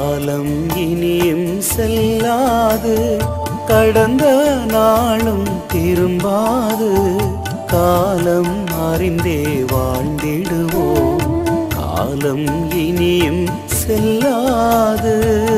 காலம் இனியும் செல்லாது கடந்த நாளும் திரும்பாது காலம் அறிந்தே வாழ்ந்திடுவோம் காலம் இனியும் செல்லாது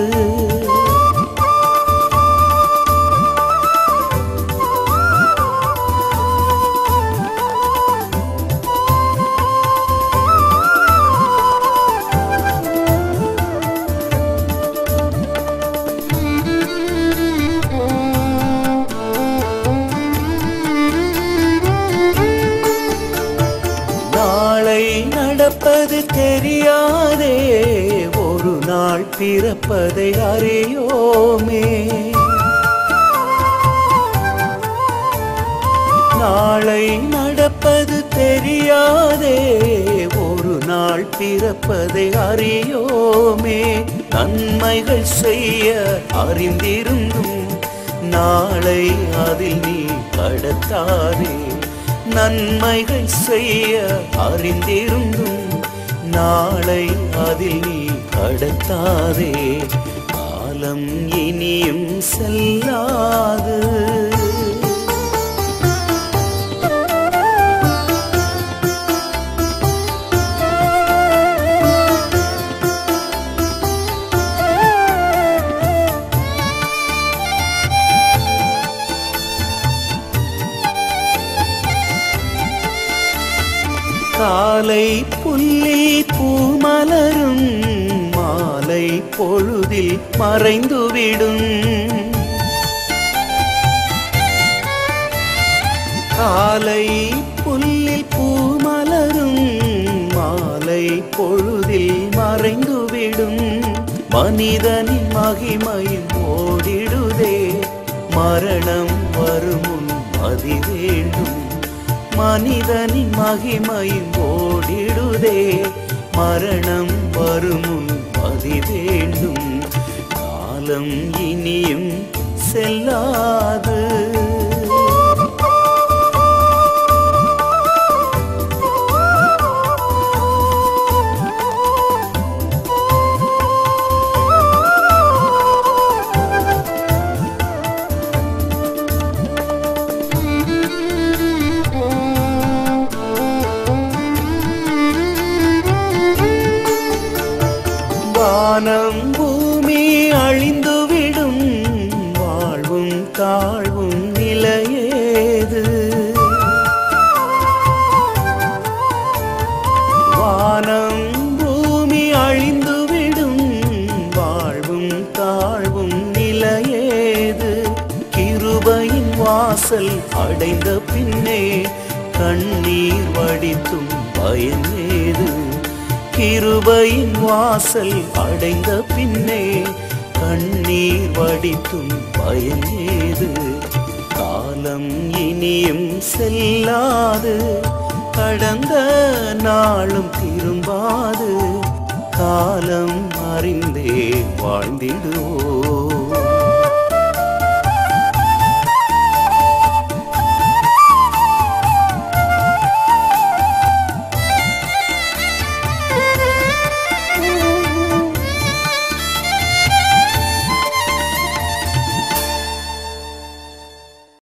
நாளை நடப்பது தெரியாதே ஒரு நாள் பிறப்பதை அறியோமே நாளை நடப்பது தெரியாதே ஒரு நாள் பிறப்பதை அறியோமே நன்மைகள் செய்ய அறிந்திருந்தும் நாளை அதில் நீ கடத்தாதே நன்மைகள் செய்ய அறிந்திருந்தும் நாளை அதில் நீ கடத்தாதே காலம் இனியும் செல்லாது காலை புல்லில் பூமலரும் மாலை பொழுதில் மறைந்துவிடும் காலை புல்லில் பூமலரும் மாலை பொழுதில் மறைந்துவிடும் மனிதனின் மகிமையும் ஓடிடுதே மரணம் வருமுன் மதி வேண்டும் மனிதனின் மகிமையும் ஓடிடுதே மரணம் வருமுன் மதி வேண்டும் காலம் இனியும் செல்லாது வானம் பூமி அழிந்துவிடும் வாழ்வும் தாழ்வும் நிலையேது வானம் பூமி அழிந்துவிடும் வாழ்வும் தாழ்வும் நிலையேது கிருபையின் வாசல் அடைந்த பின்னே கண்ணீர் வடித்தும் பயனேது கிருபையின் வாசல் அடைந்த பின்னே கண்ணீர் வடித்தும் பயனேது காலம் இனியும் செல்லாது கடந்த நாளும் திரும்பாது காலம் அறிந்தே வாழ்ந்திடுவோம்